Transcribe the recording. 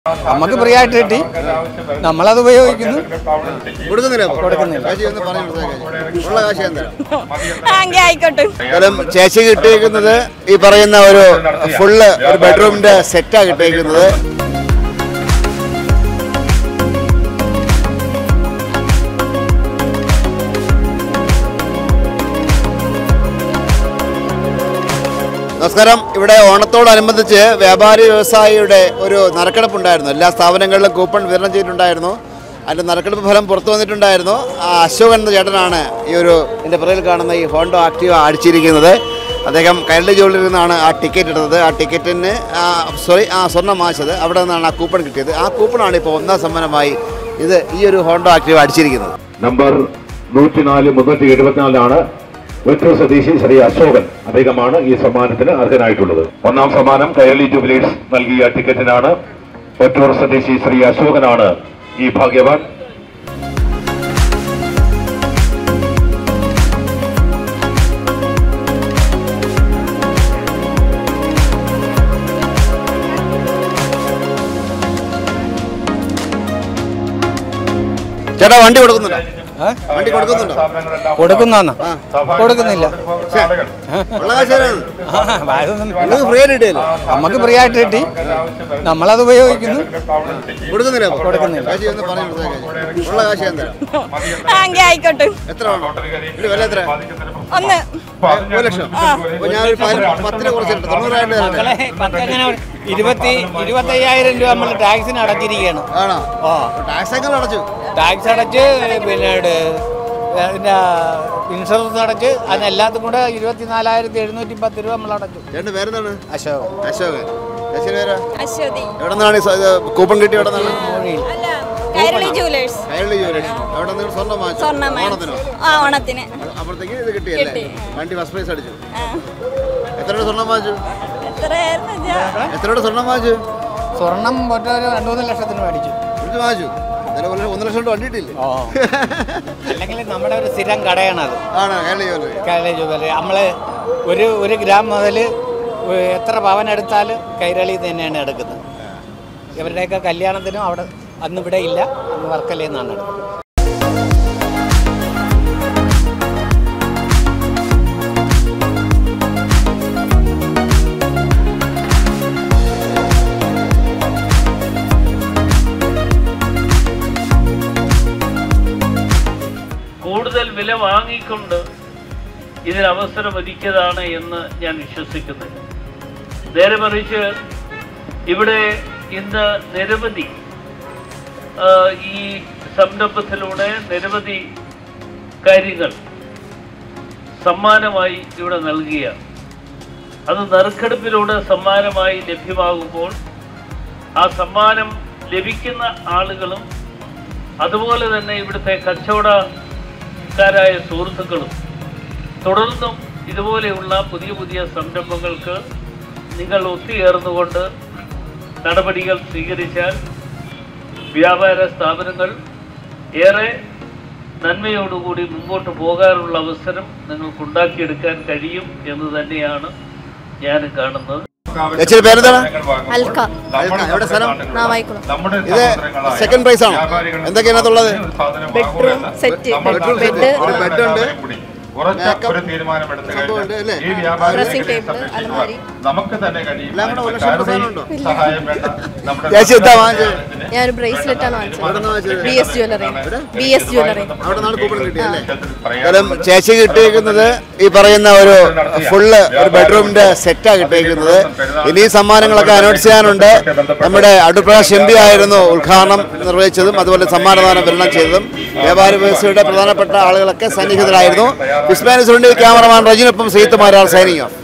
നമുക്ക് ഫ്രീ ആയിട്ട് കിട്ടി നമ്മളത് ഉപയോഗിക്കുന്നു കൊടുക്കുന്നില്ല അപ്പൊ? കൊടുക്കുന്നില്ല. ചേച്ചി ഒന്ന് പറഞ്ഞു മനസ്സിലാക്കി ഉള്ള കാശ് ഞാൻ തരാം എങ്കിൽ ആയിക്കോട്ടെ എന്തായാലും ചേച്ചി കിട്ടിയേക്കുന്നത് ഈ പറയുന്ന ഒരു ഫുള്ള് ഒരു ബെഡ്റൂമിന്റെ സെറ്റാ കിട്ടിയേക്കുന്നത് നമസ്കാരം ഇവിടെ ഓണത്തോടനുബന്ധിച്ച് വ്യാപാരി വ്യവസായിയുടെ ഒരു നറുക്കെടുപ്പുണ്ടായിരുന്നു എല്ലാ സ്ഥാപനങ്ങളിലും കൂപ്പൺ വിതരണം ചെയ്തിട്ടുണ്ടായിരുന്നു അതിൻ്റെ നറുക്കെടുപ്പ് ഫലം പുറത്തു വന്നിട്ടുണ്ടായിരുന്നു ആ അശോകൻ എന്ന ചേട്ടനാണ് ഈ ഒരു എൻ്റെ പുറകിൽ കാണുന്ന ഈ ഹോണ്ടോ ആക്റ്റീവ അടിച്ചിരിക്കുന്നത് അദ്ദേഹം കൈരളി ജ്വല്ലറിയിൽ നിന്നാണ് ആ ടിക്കറ്റ് എടുത്തത് ആ ടിക്കറ്റിന് സോറി ആ സ്വർണ്ണം വാങ്ങിച്ചത് അവിടെ നിന്നാണ് ആ കൂപ്പൺ കിട്ടിയത് ആ കൂപ്പണാണ് ഇപ്പോൾ ഒന്നാം സമ്മാനമായി ഇത് ഈ ഒരു ഹോണ്ടോ ആക്റ്റീവ അടിച്ചിരിക്കുന്നത് നമ്പർ നൂറ്റിനാല് മുന്നൂറ്റി എഴുപത്തിനാലിലാണ് വെറ്റൂർ സ്വദേശി ശ്രീ അശോകൻ അദ്ദേഹമാണ് ഈ സമ്മാനത്തിന് അർഹനായിട്ടുള്ളത് ഒന്നാം സമ്മാനം കൈരളി ജുബിലീസ് നൽകിയ ടിക്കറ്റിനാണ് വെറ്റൂർ സ്വദേശി ശ്രീ അശോകനാണ് ഈ ഭാഗ്യവാൻ ചേട്ടാ വണ്ടി കൊടുക്കുന്നുണ്ടോ ഏ? വണ്ടി കൊടുക്കുന്നുണ്ടോ കൊടുക്കുന്നാന്ന് കൊടുക്കുന്നില്ല ഉള്ള കാശ് തരാണ് ആ, അതൊന്നും നിങ്ങൾക്ക് ഫ്രീ ആയിട്ട് കിട്ടിയല്ലോ നമുക്ക് ഫ്രീ ആയിട്ട് കിട്ടി നമ്മളത് ഉപയോഗിക്കുന്നു കൊടുക്കുന്നില്ല അപ്പൊ? കൊടുക്കുന്നില്ല. ചേച്ചി ഒന്ന് പറഞ്ഞു മനസ്സിലാക്കി ഉള്ള കാശ് ഞാൻ തരാം എങ്കിൽ ആയിക്കോട്ടെ എത്ര വേണം ഇതിന്റെ വില എത്ര ഒന്ന് ഒരു ലക്ഷം അപ്പൊ ഞാനൊരു പതിന- പത്തിന് കുറച്ചിട്ട് തൊണ്ണൂറായിട്ട് തരാം മക്കളെ പത്തങ്ങനെ ഇരുപത്തി ഇരുപത്തയ്യായിരം രൂപ നമ്മൾ ടാക്സിന് അടച്ചിരിക്കുകയാണ് ആണോ ആ ടാക്സ് എങ്ങനെ അടച്ചു ടാക്സ് അടച്ച് പിന്നെ അതിൻ്റെ ഇൻഷുറൻസ് അടച്ച് അതിനെല്ലാത്തും കൂടെ ഇരുപത്തിനാലായിരത്തി എഴുന്നൂറ്റി പത്ത് രൂപ നമ്മൾ അടച്ചു ചേട്ടൻ്റെ പേരെന്താണ് അശോക് അശോകൻ ചേച്ചിയുടെ പേരാ അശ്വതി എവിടെ നിന്നാണ് ഈ സ- ഇത് കൂപ്പൺ കിട്ടി എവിടെ നിന്നാണ് അല്ല കൈരളി ജൂലേഴ്സ് കൈരളി ജോലി അവിടെ നിന്ന് സ്വർണ്ണം വാങ്ങിച്ചു സ്വർണ്ണം ഓണത്തിനോ ആ ഓണത്തിന് അപ്പോഴത്തേക്ക് ഇത് കിട്ടിയല്ലേ കിട്ടി. വണ്ടി ഫസ്റ്റ് പ്രൈസ് അടിച്ചു ആ. എത്ര രൂപ സ്വർണ്ണം വാങ്ങിച്ചു എത്രയായിരുന്നു ഇജ്ജ്? എത്ര രൂപ സ്വർണ്ണം വാങ്ങിച്ചു സ്വർണം ഒറ്റ ഒരു രണ്ടു മൂന്ന് ലക്ഷത്തിന് മേടിച്ചു ഇത് വാങ്ങിച്ചു ഇന്നലെ ഒരു ഒന്നര ലക്ഷം രൂപ വണ്ടി കിട്ടിയില്ലേ ഓ അല്ലെങ്കിൽ നമ്മുടെ ഒരു സ്ഥിരം കടയാണത് ആണോ കൈരളി ജോലി കൈരളി ജുവലറി നമ്മൾ ഒരു ഒരു ഗ്രാം മുതൽ എത്ര പവൻ എടുത്താലും കൈരളി തന്നെയാണ് എടുക്കുന്നത് ഇവരുടെയൊക്കെ കല്യാണത്തിനും അവിടെ അന്ന് ഇവിടെ ഇല്ല അന്ന് വർക്കലയിൽ നിന്നാണ് എടുക്കുന്നത് കൂടുതൽ വില വാങ്ങിക്കൊണ്ട് ഇതിന് അവസരം ഒരുക്കിയതാണ് എന്ന് ഞാൻ വിശ്വസിക്കുന്നില്ല നേരെ മറിച്ച് ഇവിടെ ഇന്ന് നിരവധി ആ, ഈ സംരംഭത്തിലൂടെ നിരവധി കാര്യങ്ങൾ സമ്മാനമായി ഇവിടെ നൽകുകയാണ് അത് നറുക്കെടുപ്പിലൂടെ സമ്മാനമായി ലഭ്യമാകുമ്പോൾ ആ സമ്മാനം ലഭിക്കുന്ന ആളുകളും അതുപോലെ തന്നെ ഇവിടുത്തെ കച്ചവടക്കാരായ സുഹൃത്തുക്കളും തുടർന്നും ഇതുപോലെയുള്ള പുതിയ പുതിയ സംരംഭങ്ങൾക്ക് നിങ്ങൾ ഒത്തുചേർന്നുകൊണ്ട് നടപടികൾ സ്വീകരിച്ചാൽ വ്യാപാര സ്ഥാപനങ്ങൾ ഏറെ നന്മയോടുകൂടി മുമ്പോട്ട് പോകാനുള്ള അവസരം നിങ്ങൾക്കുണ്ടാക്കിയെടുക്കാൻ കഴിയും എന്ന് തന്നെയാണ് ഞാൻ കാണുന്നത് ചേച്ചിയുടെ പേരെന്താണ് അൽക്ക അൽക്ക, എവിടെ സ്ഥലം നാവായിക്കുളം ഇത് സെക്കൻഡ് പ്രൈസ് ആണോ എന്തൊക്കെയാണ് ഉള്ളത് ബെഡ്റൂം സെറ്റ് ബെഡ്റൂം സെറ്റ് ഒരു ബെഡ് ഉണ്ട് ഉറച്ച ഒരു തീരുമാനമെടുത്ത് സംഭവമുണ്ട് അല്ലേ? ഈ വ്യാപാര ഡ്രസ്സിംഗ് മേഖലയെ ടേബിൾ, സംരക്ഷിക്കുവാൻ അലമാരി. നമുക്ക് തന്നെ കഴിയും എല്ലാം കൂടെ ഒരു ലക്ഷം ആരുടെയും സാധനം ഉണ്ടോ? സഹായം വേണ്ട നമ്മുടെ ചേച്ചി എന്താ വാങ്ങിച്ചത് ഞാനൊരു ബ്രേസ്ലെറ്റ് ആണ് എവിടെ നിന്നാ വാങ്ങിച്ചത് വാങ്ങിച്ചത്? B S jewellery B S jewellery അവിടെ നിന്നാണ് കൂപ്പൺ കിട്ടിയല്ലേ പറയാൻ എന്തായാലും ചേച്ചി കിട്ടിയേക്കുന്നത് ഈ പറയുന്ന ഒരു ഫുള്ള് ഒരു ബെഡ്റൂമിന്റെ സെറ്റാ കിട്ടിയേക്കുന്നത് ഇനി സമ്മാനങ്ങളൊക്കെ അനൗൺസ് ചെയ്യാനുണ്ട് നമ്മുടെ അടുപ്രകാശ് എം പി ആയിരുന്നു ഉദ്ഘാടനം നിർവഹിച്ചതും അതുപോലെ സമ്മാനദാനം വിതരണം ചെയ്തതും വ്യാപാര വ്യവസ്ഥയുടെ പ്രധാനപ്പെട്ട ആളുകളൊക്കെ സന്നിഹിതരായിരുന്നു വിസ്മാനിസുണ്ട് ക്യാമറമാൻ റജിനൊപ്പം സീത്ത് മാരാർ സൈനിങ് ഓഫ്